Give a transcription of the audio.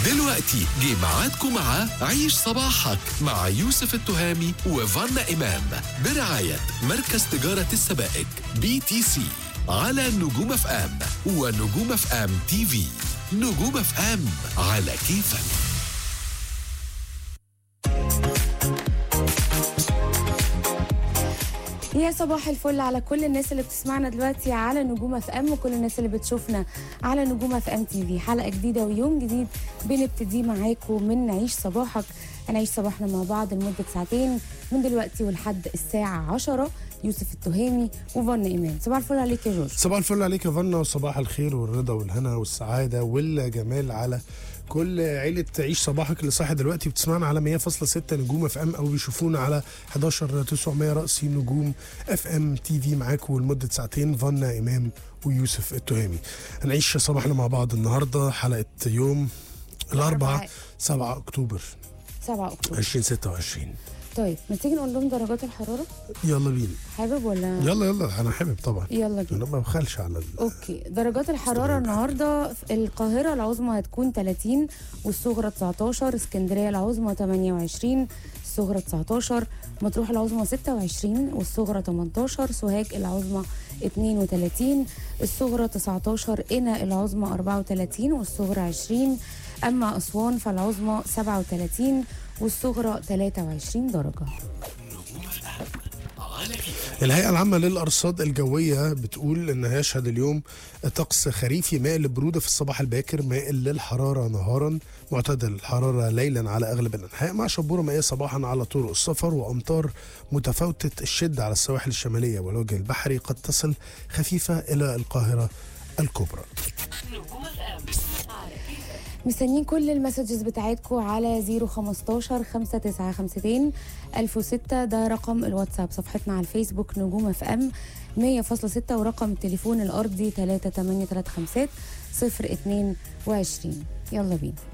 دلوقتي جه ميعادكم مع عيش صباحك مع يوسف التهامي وفانا إمام برعاية مركز تجارة السبائك بي تي سي على نجوم اف ام ونجوم اف ام تي في نجوم اف ام على كيفك يا صباح الفل على كل الناس اللي بتسمعنا دلوقتي على نجوم اف ام وكل الناس اللي بتشوفنا على نجوم اف ام تي في حلقه جديده ويوم جديد بنبتدي معاكم من نعيش صباحك هنعيش صباحنا مع بعض لمده ساعتين من دلوقتي ولحد الساعه 10 يوسف التهامي وفن ايمان صباح الفل عليك يا جورج صباح الفل عليك يا فنا وصباح الخير والرضا والهنا والسعادة والجمال على كل عيلة عيش صباحك اللي صاحي دلوقتي بتسمعنا على 100.6 نجوم اف ام او بيشوفونا على 11 900 رأسي نجوم اف ام تي في معاكم لمدة ساعتين فنا امام ويوسف التهامي هنعيش صباحنا مع بعض النهارده حلقة يوم الأربعاء الأربعاء. 7 أكتوبر 7 اكتوبر 2026 طيب ما تيجي نقول لهم درجات الحراره يلا بينا حابب ولا يلا يلا أنا حابب طبعا يلا بينا أنا ما بخلش على ال... اوكي درجات الحراره النهارده في القاهره العظمى هتكون 30 والصغرى 19 اسكندريه العظمى 28 الصغرى 19 مطروح العظمى 26 والصغرى 18 سوهاج العظمى 32 الصغرى 19 قنا العظمى 34 والصغرى 20 اما اسوان فالعظمى 37 والصغرى 23 درجه الهيئة العامة للأرصاد الجوية بتقول إن هيشهد اليوم طقس خريفي مائل للبرودة في الصباح الباكر مائل للحرارة نهارا معتدل الحرارة ليلا على أغلب الأنحاء مع شبورة مائية صباحا على طرق السفر وأمطار متفاوتة الشدة على السواحل الشمالية والوجه البحري قد تصل خفيفة إلى القاهرة الكبرى مستنيين كل المسجز بتاعتكم على 015 5952 1006 ده رقم الواتساب صفحتنا على الفيسبوك نجوم اف ام 100.6 ورقم التليفون الارضي 3835 022 يلا بينا